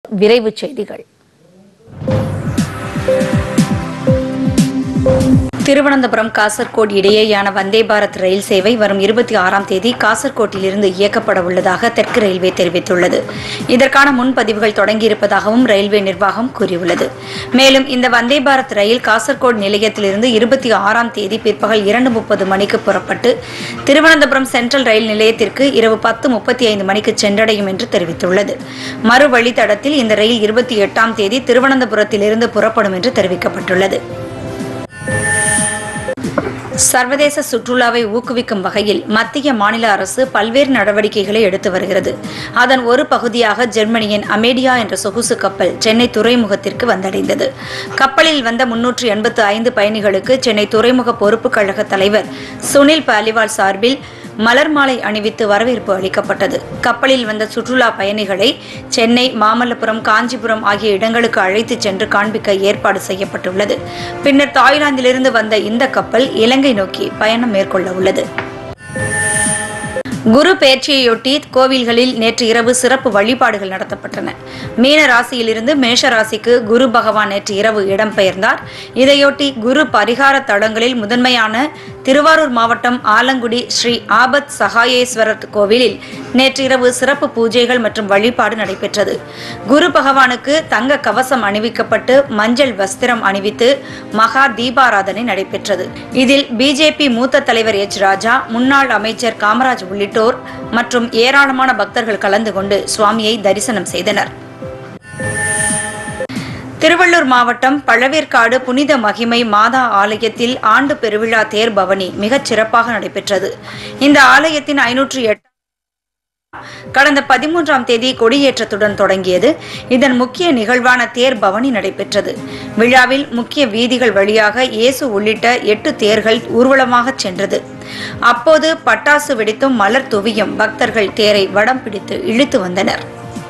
விரைவுச் செய்திகள் திருவனந்தபுரம் காசர்கோடு இடையேயான வந்தே பாரத் ரயில் சேவை வரும் இருபத்தி ஆறாம் தேதி காசர்கோட்டிலிருந்து இயக்கப்பட உள்ளதாக தெற்கு ரயில்வே தெரிவித்துள்ளது இதற்கான முன்பதிவுகள் தொடங்கியிருப்பதாகவும் ரயில்வே நிர்வாகம் கூறியுள்ளது மேலும் இந்த வந்தே பாரத் ரயில் காசர்கோடு நிலையத்திலிருந்து இருபத்தி ஆறாம் தேதி பிற்பகல் இரண்டு முப்பது மணிக்கு புறப்பட்டு திருவனந்தபுரம் சென்ட்ரல் ரயில் நிலையத்திற்கு இரவு பத்து முப்பத்தி ஐந்து மணிக்கு சென்றடையும் என்று தெரிவித்துள்ளது மறு வழித்தடத்தில் இந்த ரயில் இருபத்தி எட்டாம் தேதி திருவனந்தபுரத்திலிருந்து புறப்படும் என்று தெரிவிக்கப்பட்டுள்ளது சர்வதேச சுற்றுலாவை ஊக்குவிக்கும் வகையில் மத்திய மாநில அரசு பல்வேறு நடவடிக்கைகளை எடுத்து வருகிறது அதன் ஒரு பகுதியாக ஜெர்மனியின் அமேடியா என்ற சொகுசு கப்பல் சென்னை துறைமுகத்திற்கு வந்தடைந்தது கப்பலில் வந்த முன்னூற்று எண்பத்து ஐந்து பயணிகளுக்கு சென்னை துறைமுக பொறுப்பு கழக தலைவர் சுனில் பாலிவால் சார்பில் மலர் மாலை அணிவித்து வரவேற்பு அளிக்கப்பட்டது கப்பலில் வந்த சுற்றுலா பயணிகளை சென்னை மாமல்லபுரம் காஞ்சிபுரம் ஆகிய இடங்களுக்கு அழைத்துச் சென்று காண்பிக்க ஏற்பாடு செய்யப்பட்டுள்ளது பின்னர் தாய்லாந்திலிருந்து வந்த இந்த கப்பல் இலங்கை நோக்கி பயணம் மேற்கொள்ள உள்ளது குரு பெயர்ச்சியையொட்டி கோவில்களில் நேற்று இரவு சிறப்பு வழிபாடுகள் நடத்தப்பட்டன மீன ராசியிலிருந்து மேஷ ராசிக்கு குரு பகவான் நேற்று இரவு இடம்பெயர்ந்தார் இதையொட்டி குரு பரிகார தலங்களில் முதன்மையான திருவாரூர் மாவட்டம் ஆலங்குடி ஸ்ரீ ஆபத் சகாயேஸ்வரர் கோவிலில் நேற்று இரவு சிறப்பு பூஜைகள் மற்றும் வழிபாடு நடைபெற்றது குரு பகவானுக்கு தங்க கவசம் அணிவிக்கப்பட்டு மஞ்சள் வஸ்திரம் அணிவித்து மகா தீபாராதனை நடைபெற்றது இதில் பிஜேபி மூத்த தலைவர் எச் ராஜா முன்னாள் அமைச்சர் காமராஜ் உள்ளிட்டோர் மற்றும் ஏராளமான பக்தர்கள் கலந்து கொண்டு சுவாமியை தரிசனம் செய்தனர் திருவள்ளூர் மாவட்டம் பழவேற்காடு புனித மகிமை மாதா ஆலயத்தில் ஆண்டு பெருவிழா தேர் பவனி மிகச் சிறப்பாக நடைபெற்றது இந்த ஆலயத்தின் ஐநூற்று எட்டு கடந்த பதிமூன்றாம் தேதி கொடியேற்றத்துடன் தொடங்கியது இதன் முக்கிய நிகழ்வான தேர் பவனி நடைபெற்றது விழாவில் முக்கிய வீதிகள் வழியாக இயேசு உள்ளிட்ட எட்டு தேர்கள் ஊர்வலமாக சென்றது அப்போது பட்டாசு வெடித்தும் மலர் தூவியும் பக்தர்கள் தேரை வடம் பிடித்து இழுத்து வந்தனர்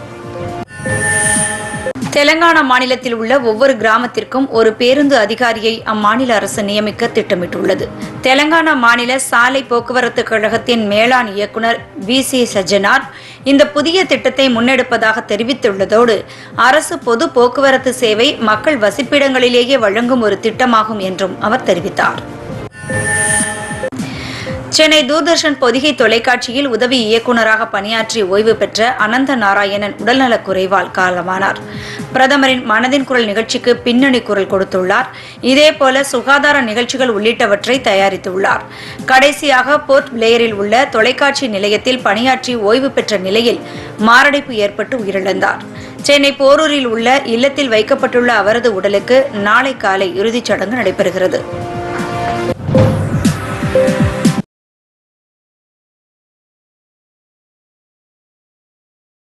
தெலங்கானா மாநிலத்தில் உள்ள ஒவ்வொரு கிராமத்திற்கும் ஒரு பேருந்து அதிகாரியை அம்மாநில அரசு நியமிக்க திட்டமிட்டுள்ளது தெலங்கானா மாநில சாலை போக்குவரத்து கழகத்தின் மேலாண் இயக்குனர் வி சி சஜ்ஜனார் இந்த புதிய திட்டத்தை முன்னெடுப்பதாக தெரிவித்துள்ளதோடு அரசு பொது போக்குவரத்து சேவை மக்கள் வசிப்பிடங்களிலேயே வழங்கும் ஒரு திட்டமாகும் என்றும் அவர் தெரிவித்தார் சென்னை தூர்தர்ஷன் பொதிகை தொலைக்காட்சியில் உதவி இயக்குநராக பணியாற்றி ஓய்வு பெற்ற அனந்த நாராயணன் உடல்நலக் குறைவால் காலமானார் பிரதமரின் மனதின் குரல் நிகழ்ச்சிக்கு பின்னணி குரல் கொடுத்துள்ளார் இதேபோல சுகாதார நிகழ்ச்சிகள் உள்ளிட்டவற்றை தயாரித்துள்ளார் கடைசியாக போர்ட் பிளேயரில் உள்ள தொலைக்காட்சி நிலையத்தில் பணியாற்றி ஓய்வு பெற்ற நிலையில் மாரடைப்பு ஏற்பட்டு உயிரிழந்தார் சென்னை போரூரில் உள்ள இல்லத்தில் வைக்கப்பட்டுள்ள அவரது உடலுக்கு நாளை காலை இறுதிச் சடங்கு நடைபெறுகிறது